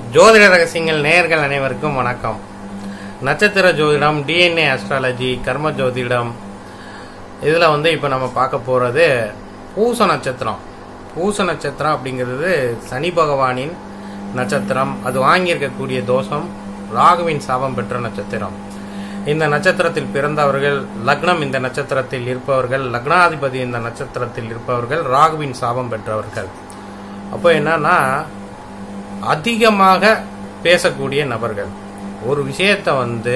ஜோதிட ரகசியங்கள் நேயர்கள் அனைவருக்கும் வணக்கம் நட்சத்திர ஜோதிடம் டிஎன்ஏ அஸ்ட்ராலஜி கர்ம ஜோதிடம் இதில் வந்து இப்போ நம்ம பார்க்க போகிறது பூச நட்சத்திரம் பூச நட்சத்திரம் அப்படிங்கிறது சனி பகவானின் நட்சத்திரம் அது வாங்கியிருக்கக்கூடிய தோஷம் ராகுவின் சாபம் பெற்ற நட்சத்திரம் இந்த நட்சத்திரத்தில் பிறந்தவர்கள் லக்னம் இந்த நட்சத்திரத்தில் இருப்பவர்கள் லக்னாதிபதி இந்த நட்சத்திரத்தில் இருப்பவர்கள் ராகுவின் சாபம் பெற்றவர்கள் அப்போ என்னன்னா அதிகமாக பேசக்கூடிய நபர்கள் ஒரு விஷயத்த வந்து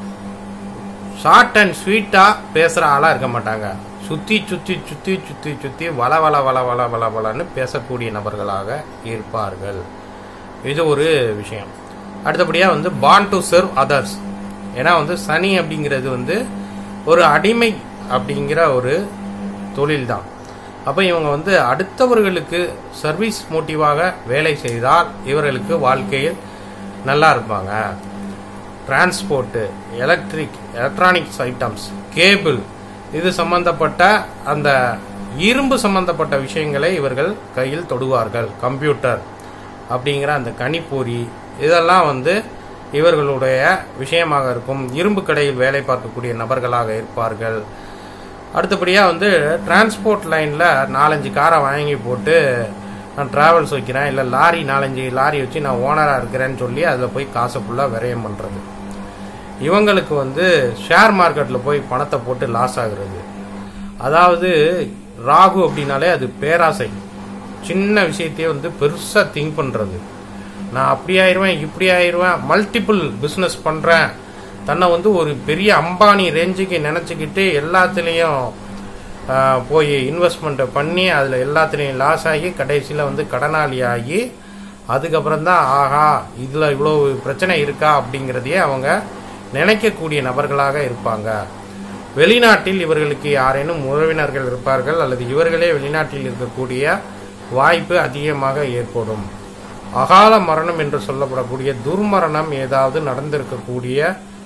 ஷார்ட் அண்ட் ஸ்வீட்டா பேசுற ஆளா இருக்க மாட்டாங்க சுத்தி சுத்தி சுத்தி சுத்தி சுத்தி வள வள வள வள வள வளன்னு பேசக்கூடிய நபர்களாக இருப்பார்கள் இது ஒரு விஷயம் அடுத்தபடியா வந்து பான் டு சர்வ் அதர்ஸ் ஏன்னா வந்து சனி அப்படிங்கிறது வந்து ஒரு அடிமை அப்படிங்கிற ஒரு தொழில் தான் அப்போ இவங்க வந்து அடுத்தவர்களுக்கு சர்வீஸ் மோட்டிவாக வேலை செய்தால் இவர்களுக்கு வாழ்க்கையில் நல்லா இருப்பாங்க transport electric electronics items cable இது சம்பந்தப்பட்ட அந்த இரும்பு சம்பந்தப்பட்ட விஷயங்களை இவர்கள் கையில் தொடுவார்கள் கம்ப்யூட்டர் அப்படிங்கிற அந்த கணிப்பொறி இதெல்லாம் வந்து இவர்களுடைய விஷயமாக இருக்கும் இரும்பு கடையில் வேலை பார்க்கக்கூடிய நபர்களாக இருப்பார்கள் அடுத்தபடியாக வந்து டிரான்ஸ்போர்ட் லைனில் நாலஞ்சு காரை வாங்கி போட்டு நான் டிராவல்ஸ் வைக்கிறேன் இல்லை லாரி நாலஞ்சு லாரி வச்சு நான் ஓனராக இருக்கிறேன்னு சொல்லி அதில் போய் காசை ஃபுல்லாக விரயம் பண்ணுறது இவங்களுக்கு வந்து ஷேர் மார்க்கெட்டில் போய் பணத்தை போட்டு லாஸ் ஆகுறது அதாவது ராகு அப்படின்னாலே அது பேராசை சின்ன விஷயத்தையே வந்து பெருசாக திங்க் பண்ணுறது நான் அப்படி ஆயிடுவேன் இப்படி ஆயிடுவேன் மல்டிபிள் பிஸ்னஸ் பண்ணுறேன் தன்னை வந்து ஒரு பெரிய அம்பானி ரேஞ்சுக்கு நினச்சிக்கிட்டு எல்லாத்துலேயும் போய் இன்வெஸ்ட்மெண்ட்டை பண்ணி அதில் எல்லாத்துலேயும் லாஸ் ஆகி கடைசியில் வந்து கடனாளி ஆகி அதுக்கப்புறம் தான் ஆஹா இதில் இவ்வளோ பிரச்சனை இருக்கா அப்படிங்கிறதையே அவங்க நினைக்கக்கூடிய நபர்களாக இருப்பாங்க வெளிநாட்டில் இவர்களுக்கு யாரேனும் உறவினர்கள் இருப்பார்கள் அல்லது இவர்களே வெளிநாட்டில் இருக்கக்கூடிய வாய்ப்பு அதிகமாக ஏற்படும் அகால மரணம் என்று சொல்லப்படக்கூடிய துர்மரணம் ஏதாவது நடந்திருக்கக்கூடிய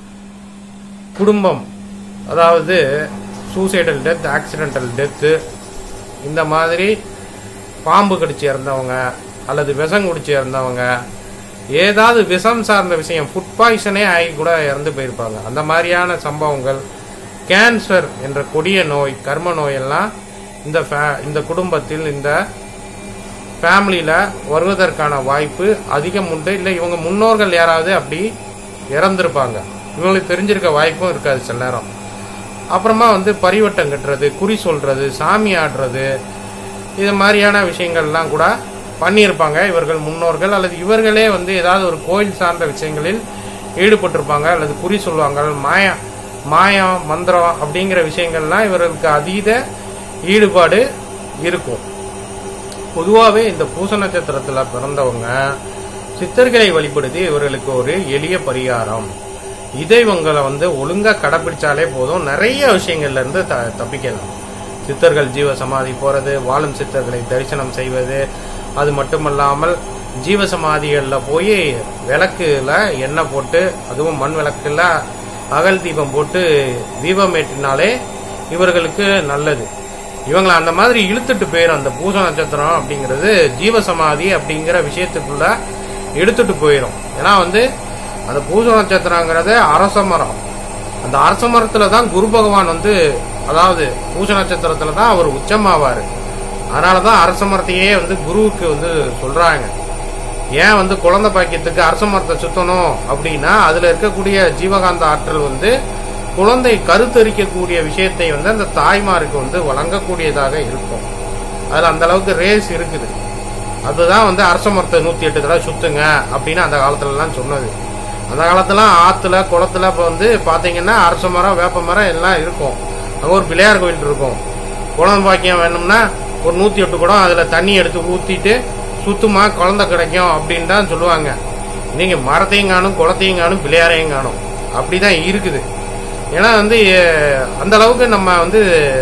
குடும்பம் அதாவது சூசைடல் டெத் ஆக்சிடென்டல் டெத்து இந்த மாதிரி பாம்பு கடிச்சு இறந்தவங்க அல்லது விஷம் குடிச்சு இறந்தவங்க ஏதாவது விஷம் சார்ந்த விஷயம் ஃபுட் பாய்சனே ஆகி கூட இறந்து போயிருப்பாங்க அந்த மாதிரியான சம்பவங்கள் கேன்சர் என்ற கொடிய நோய் கர்ம நோயெல்லாம் இந்த இந்த குடும்பத்தில் இந்த ஃபேமிலியில் வருவதற்கான வாய்ப்பு அதிகம் உண்டு இல்லை இவங்க முன்னோர்கள் யாராவது அப்படி இறந்துருப்பாங்க இவங்களுக்கு தெரிஞ்சிருக்க வாய்ப்பும் இருக்காது சில நேரம் அப்புறமா வந்து பரிவட்டம் கட்டுறது குறி சொல்றது சாமி ஆடுறது இது மாதிரியான விஷயங்கள்லாம் கூட பண்ணியிருப்பாங்க இவர்கள் முன்னோர்கள் அல்லது இவர்களே வந்து ஏதாவது ஒரு கோயில் சார்ந்த விஷயங்களில் ஈடுபட்டிருப்பாங்க அல்லது குறி சொல்லுவாங்க மாயா மாயம் மந்திரம் அப்படிங்கிற விஷயங்கள்லாம் இவர்களுக்கு அதீத ஈடுபாடு இருக்கும் பொதுவாகவே இந்த பூச நட்சத்திரத்தில் பிறந்தவங்க சித்தர்களை வழிபடுத்தி இவர்களுக்கு ஒரு எளிய பரிகாரம் இதை இவங்களை வந்து ஒழுங்கா கடைபிடிச்சாலே போதும் நிறைய விஷயங்கள்ல இருந்து த தப்பிக்கலாம் சித்தர்கள் ஜீவ சமாதி போறது வாழும் சித்தர்களை தரிசனம் செய்வது அது மட்டுமல்லாமல் ஜீவ சமாதிகளில் போய் விளக்குல எண்ணெய் போட்டு அதுவும் மண் விளக்குல அகல் தீபம் போட்டு தீபம் ஏற்றினாலே இவர்களுக்கு நல்லது இவங்களை அந்த மாதிரி இழுத்துட்டு போயிடும் அந்த பூச நட்சத்திரம் அப்படிங்கிறது ஜீவசமாதி அப்படிங்கிற விஷயத்துக்குள்ள எடுத்துட்டு போயிடும் ஏன்னா வந்து அந்த பூச நட்சத்திரங்கிறது அரச மரம் அந்த அரச மரத்துல தான் குரு பகவான் வந்து அதாவது பூச நட்சத்திரத்துல தான் அவர் உச்சமாவாரு அதனாலதான் அரச மரத்தையே வந்து குருவுக்கு வந்து சொல்றாங்க ஏன் வந்து குழந்தை பாக்கியத்துக்கு அரச மரத்தை சுத்தணும் அப்படின்னா அதுல இருக்கக்கூடிய ஜீவகாந்த ஆற்றல் வந்து குழந்தை கருத்தரிக்கக்கூடிய விஷயத்தை வந்து அந்த தாய்மாருக்கு வந்து வழங்கக்கூடியதாக இருக்கும் அதுல அந்த அளவுக்கு ரேஸ் இருக்குது அதுதான் வந்து அரச மரத்தை நூத்தி எட்டு தடவை சுத்துங்க அப்படின்னு அந்த காலத்துல எல்லாம் சொன்னது அந்த காலத்துல ஆத்துல குளத்துல இப்ப வந்து பாத்தீங்கன்னா அரச மரம் வேப்ப மரம் எல்லாம் இருக்கும் அங்க ஒரு பிள்ளையார் கோயில் இருக்கும் குழந்தை பாக்கியம் வேணும்னா ஒரு நூத்தி எட்டு குடம் அதுல தண்ணி எடுத்து ஊத்திட்டு சுத்தமா குழந்தை கிடைக்கும் அப்படின்னு தான் சொல்லுவாங்க நீங்க மரத்தையும் காணும் குளத்தையும் காணும் பிள்ளையாரையும் காணும் அப்படிதான் இருக்குது ஏன்னா வந்து அந்த அளவுக்கு நம்ம வந்து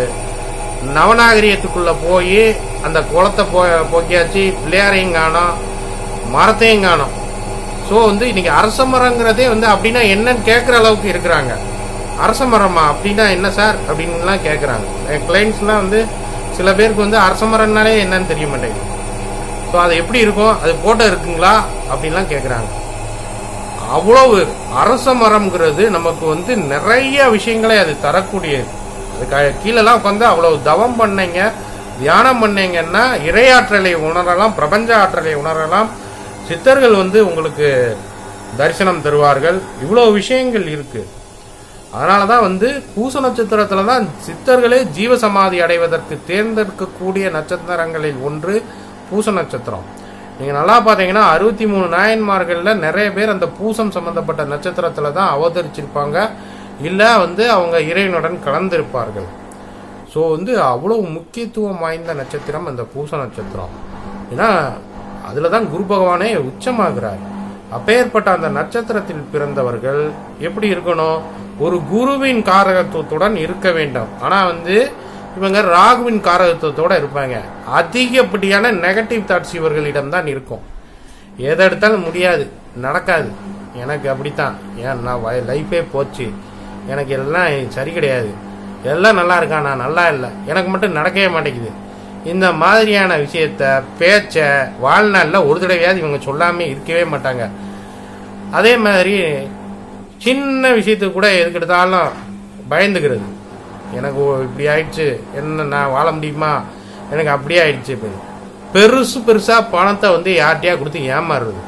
நவநாகரியத்துக்குள்ள போய் அந்த குளத்தை போ போக்கியாச்சு பிள்ளையாரையும் காணும் மரத்தையும் காணும் ஸோ வந்து இன்னைக்கு அரச மரங்கிறதே வந்து அப்படின்னா என்னன்னு கேட்குற அளவுக்கு இருக்கிறாங்க அரச மரமா அப்படின்னா என்ன சார் அப்படின்லாம் கேட்குறாங்க என் கிளைண்ட்ஸ்லாம் வந்து சில பேருக்கு வந்து அரச மரம்னாலே என்னன்னு தெரிய மாட்டேங்குது ஸோ அது எப்படி இருக்கும் அது போட்டோ இருக்குங்களா அப்படின்லாம் கேட்குறாங்க அவ்வளவு அரச மரம்ங்கிறது நமக்கு வந்து நிறைய விஷயங்களை அது தரக்கூடியது அது க- கீழெல்லாம் உட்காந்து அவ்வளவு தவம் பண்ணீங்க தியானம் பண்ணீங்கன்னா இறையாற்றலை உணரலாம் பிரபஞ்ச ஆற்றலை உணரலாம் சித்தர்கள் வந்து உங்களுக்கு தரிசனம் தருவார்கள் இவ்வளவு விஷயங்கள் இருக்கு அதனால தான் வந்து பூச நட்சத்திரத்துல தான் சித்தர்களே ஜீவசமாதி அடைவதற்கு தேர்ந்தெடுக்கக்கூடிய நட்சத்திரங்களில் ஒன்று பூச நட்சத்திரம் நீங்க நல்லா பாத்தீங்கன்னா அறுபத்தி மூணு நாயன்மார்கள்ல நிறைய பேர் அந்த பூசம் சம்பந்தப்பட்ட நட்சத்திரத்துல தான் அவதரிச்சிருப்பாங்க இல்ல வந்து அவங்க இறைவனுடன் கலந்திருப்பார்கள் ஸோ வந்து அவ்வளவு முக்கியத்துவம் வாய்ந்த நட்சத்திரம் அந்த பூச நட்சத்திரம் ஏன்னா அதுல தான் குரு பகவானே உச்சமாகிறார் அப்பேற்பட்ட அந்த நட்சத்திரத்தில் பிறந்தவர்கள் எப்படி இருக்கணும் ஒரு குருவின் காரகத்துவத்துடன் இருக்க வேண்டும் ஆனா வந்து இவங்க ராகுவின் காரகத்துவத்தோட இருப்பாங்க அதிகப்படியான நெகட்டிவ் தாட்ஸ் இவர்களிடம் தான் இருக்கும் எதை எடுத்தாலும் முடியாது நடக்காது எனக்கு அப்படித்தான் ஏன் நான் லைஃபே போச்சு எனக்கு எல்லாம் சரி கிடையாது எல்லாம் நல்லா இருக்கான் நான் நல்லா இல்லை எனக்கு மட்டும் நடக்கவே மாட்டேங்குது இந்த மாதிரியான விஷயத்த பேச்ச வாழ்நாளில் ஒரு தடவையாவது இவங்க சொல்லாம இருக்கவே மாட்டாங்க அதே மாதிரி சின்ன விஷயத்துக்கு கூட எதுக்கு எடுத்தாலும் பயந்துக்கிறது எனக்கு ஓ- இப்படி ஆயிடுச்சு என்ன நான் வாழ முடியுமா எனக்கு அப்படியே ஆயிடுச்சு இப்ப பெருசு பெருசா பணத்தை வந்து யார்கிட்டயா கொடுத்து ஏமாறுறது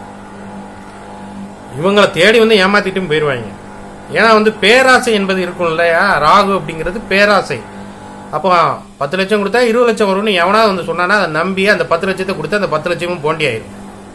இவங்களை தேடி வந்து ஏமாத்திட்டும் போயிடுவாங்க ஏன்னா வந்து பேராசை என்பது இருக்கும் இல்லையா ராகு அப்படிங்கிறது பேராசை அப்போ பத்து லட்சம் கொடுத்தா இருபது லட்சம் வரும்னு எவனாவது வந்து சொன்னானா அதை நம்பி அந்த பத்து லட்சத்தை கொடுத்து அந்த பத்து லட்சமும் போண்டி ஆயிரும்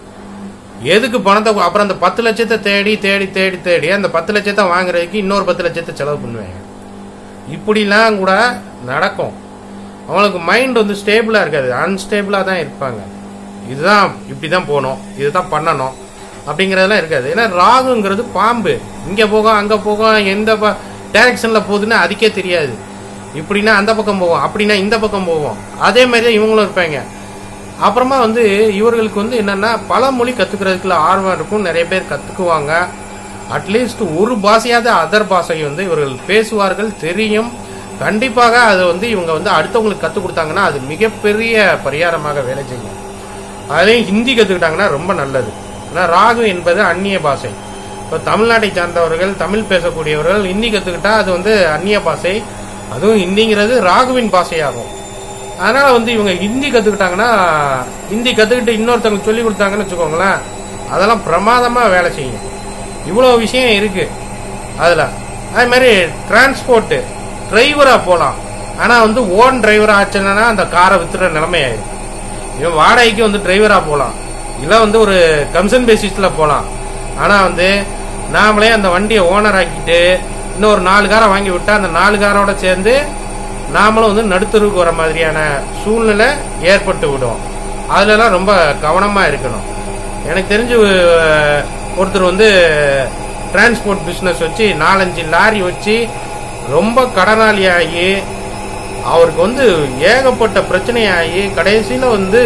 எதுக்கு பணத்தை கு- அப்புறம் அந்த பத்து லட்சத்தை தேடி தேடி தேடி தேடி அந்த பத்து லட்சத்தை வாங்குறதுக்கு இன்னொரு பத்து லட்சத்தை செலவு பண்ணுவாங்க இப்படிலாம் கூட நடக்கும் அவங்களுக்கு மைண்ட் வந்து ஸ்டேபிளா இருக்காது அன்ஸ்டேபிளா தான் இருப்பாங்க இதுதான் இப்படிதான் போகணும் இதுதான் பண்ணணும் அப்படிங்கறதெல்லாம் இருக்காது ஏன்னா ராகுங்கிறது பாம்பு இங்க போகும் அங்க போகும் எந்த டைரக்ஷன்ல போகுதுன்னு அதுக்கே தெரியாது இப்படின்னா அந்த பக்கம் போவோம் அப்படின்னா இந்த பக்கம் போவோம் அதே மாதிரி தான் இவங்களும் இருப்பாங்க அப்புறமா வந்து இவர்களுக்கு வந்து என்னன்னா பல மொழி கத்துக்கிறதுக்குள்ள ஆர்வம் இருக்கும் நிறைய பேர் கத்துக்குவாங்க அட்லீஸ்ட் ஒரு பாஷையாவது அதர் பாஷை வந்து இவர்கள் பேசுவார்கள் தெரியும் கண்டிப்பாக அதை வந்து இவங்க வந்து அடுத்தவங்களுக்கு கற்றுக் கொடுத்தாங்கன்னா அது மிகப்பெரிய பரிகாரமாக வேலை செய்யும் அதுலேயும் ஹிந்தி கற்றுக்கிட்டாங்கன்னா ரொம்ப நல்லது ஏன்னா ராகு என்பது அந்நிய பாஷை இப்போ தமிழ்நாட்டை சார்ந்தவர்கள் தமிழ் பேசக்கூடியவர்கள் ஹிந்தி கற்றுக்கிட்டா அது வந்து அந்நிய பாஷை அதுவும் ஹிந்திங்கிறது ராகுவின் பாஷையாகும் அதனால வந்து இவங்க ஹிந்தி கத்துக்கிட்டாங்கன்னா ஹிந்தி கத்துக்கிட்டு இன்னொருத்தவங்க சொல்லி கொடுத்தாங்கன்னு வச்சுக்கோங்களேன் அதெல்லாம் பிரமாதமா வேலை செய்யும் இவ்வளவு விஷயம் இருக்கு அதுல அதே மாதிரி டிரான்ஸ்போர்ட் டிரைவரா போலாம் ஆனா வந்து ஓன் டிரைவரா ஆச்சுன்னா அந்த காரை வித்துற நிலைமை ஆயிடும் இவன் வாடகைக்கு வந்து டிரைவரா போலாம் இல்ல வந்து ஒரு கமிஷன் பேசிஸ்ல போலாம் ஆனா வந்து நாமளே அந்த வண்டியை ஓனர் ஆக்கிட்டு இன்னொரு நாலு காரை வாங்கி விட்டா அந்த நாலு காரோட சேர்ந்து நாமளும் வந்து நடுத்தருக்கு வர மாதிரியான சூழ்நிலை ஏற்பட்டு விடும் அதுலலாம் ரொம்ப கவனமா இருக்கணும் எனக்கு தெரிஞ்சு அஹ், ஒருத்தர் வந்து டிரான்ஸ்போர்ட் பிசினஸ் வச்சு நாலஞ்சு லாரி வச்சு ரொம்ப கடனாளியாகி அவருக்கு வந்து ஏகப்பட்ட பிரச்சனையாகி கடைசியில வந்து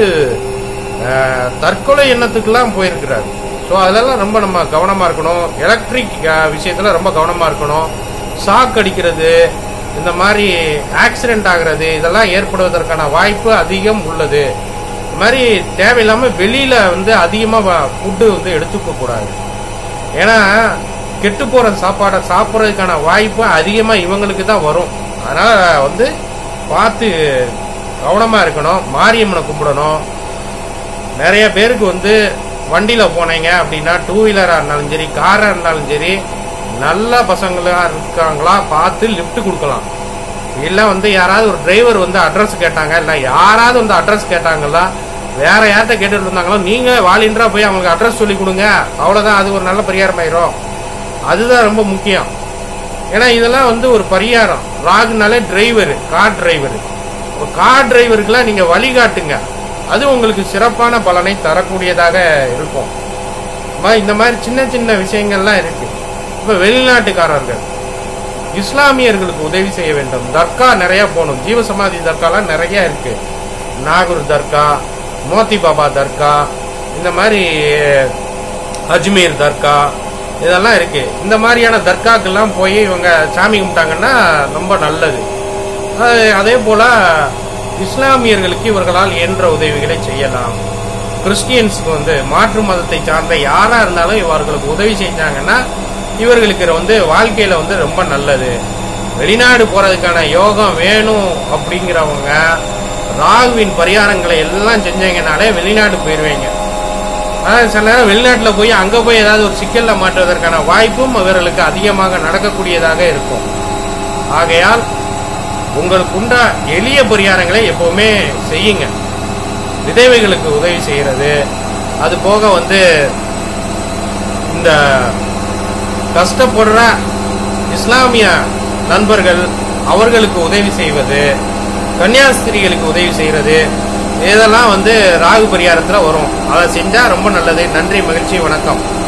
அஹ், தற்கொலை எண்ணத்துக்கெல்லாம் போயிருக்கிறார் ஸோ அதெல்லாம் ரொம்ப நம்ம கவனமா இருக்கணும் எலக்ட்ரிக் விஷயத்துல ரொம்ப கவனமா இருக்கணும் ஷாக் அடிக்கிறது இந்த மாதிரி ஆக்சிடென்ட் ஆகுறது இதெல்லாம் ஏற்படுவதற்கான வாய்ப்பு அதிகம் உள்ளது இந்த மாதிரி தேவையில்லாம வெளியில வந்து அதிகமா ஃபுட்டு வந்து எடுத்துக்க கூடாது ஏன்னா கெட்டு போற சாப்பாடை சாப்பிட்றதுக்கான வாய்ப்பு அதிகமா இவங்களுக்கு தான் வரும் அதனால வந்து பார்த்து கவனமா இருக்கணும் மாரியம்மனை கும்பிடணும் நிறைய பேருக்கு வந்து வண்டியில போனீங்க அப்படின்னா டூ வீலரா இருந்தாலும் சரி காரா இருந்தாலும் சரி நல்ல பசங்களா இருக்காங்களா பார்த்து லிஃப்ட் கொடுக்கலாம் இல்ல வந்து யாராவது ஒரு டிரைவர் வந்து அட்ரஸ் கேட்டாங்க இல்ல யாராவது வந்து அட்ரஸ் கேட்டாங்களா வேற யார்கிட்ட கேட்டுட்டு இருந்தாங்களோ நீங்க வாலின்றா போய் அவங்களுக்கு அட்ரஸ் சொல்லி கொடுங்க அவ்வளவுதான் அது ஒரு நல்ல பரிகாரம் ஆயிரும் அதுதான் ரொம்ப முக்கியம் ஏன்னா இதெல்லாம் வந்து ஒரு பரிகாரம் ராகுனாலே டிரைவர் கார் டிரைவர் கார் டிரைவருக்குலாம் நீங்க வழிகாட்டுங்க அது உங்களுக்கு சிறப்பான பலனை தரக்கூடியதாக இருக்கும் ம- இந்த மாதிரி சின்ன சின்ன விஷயங்கள்லாம் இருக்கு இப்ப வெளிநாட்டுக்காரர்கள் இஸ்லாமியர்களுக்கு உதவி செய்ய வேண்டும் தர்கா நிறைய போகணும் ஜீவசமாதி தர்காலாம் நிறைய இருக்கு நாகூர் தர்கா மோத்தி பாபா தர்கா இந்த மாதிரி அஜ்மீர் தர்கா இதெல்லாம் இருக்கு இந்த மாதிரியான தர்காக்கெல்லாம் போய் இவங்க சாமி கும்பிட்டாங்கன்னா ரொம்ப நல்லது அது- அதே போல இஸ்லாமியர்களுக்கு இவர்களால் இயன்ற உதவிகளை செய்யலாம் கிறிஸ்டியன்ஸ்க்கு வந்து மாற்று மதத்தை சார்ந்த யாரா இருந்தாலும் இவர்களுக்கு உதவி செஞ்சாங்கன்னா இவர்களுக்கு வந்து வாழ்க்கையில வந்து ரொம்ப நல்லது வெளிநாடு போறதுக்கான யோகம் வேணும் அப்படிங்கிறவங்க ராகுவின் பரிகாரங்களை எல்லாம் செஞ்சீங்கனாலே வெளிநாடு போயிருவீங்க அதாவது சில நேரம் வெளிநாட்டில் போய் அங்கே போய் ஏதாவது ஒரு சிக்கலில் மாட்டுவதற்கான வாய்ப்பும் இவர்களுக்கு அதிகமாக நடக்கக்கூடியதாக இருக்கும் ஆகையால் உங்களுக்கு உண்டா எளிய பரிகாரங்களை எப்பவுமே செய்யுங்க விதவைகளுக்கு உதவி செய்கிறது அது போக வந்து இந்த கஷ்டப்படுற இஸ்லாமிய நண்பர்கள் அவர்களுக்கு உதவி செய்வது கன்னியாஸ்திரிகளுக்கு உதவி செய்கிறது இதெல்லாம் வந்து ராகு பரிகாரத்தில் வரும் அதை செஞ்சால் ரொம்ப நல்லது நன்றி மகிழ்ச்சி வணக்கம்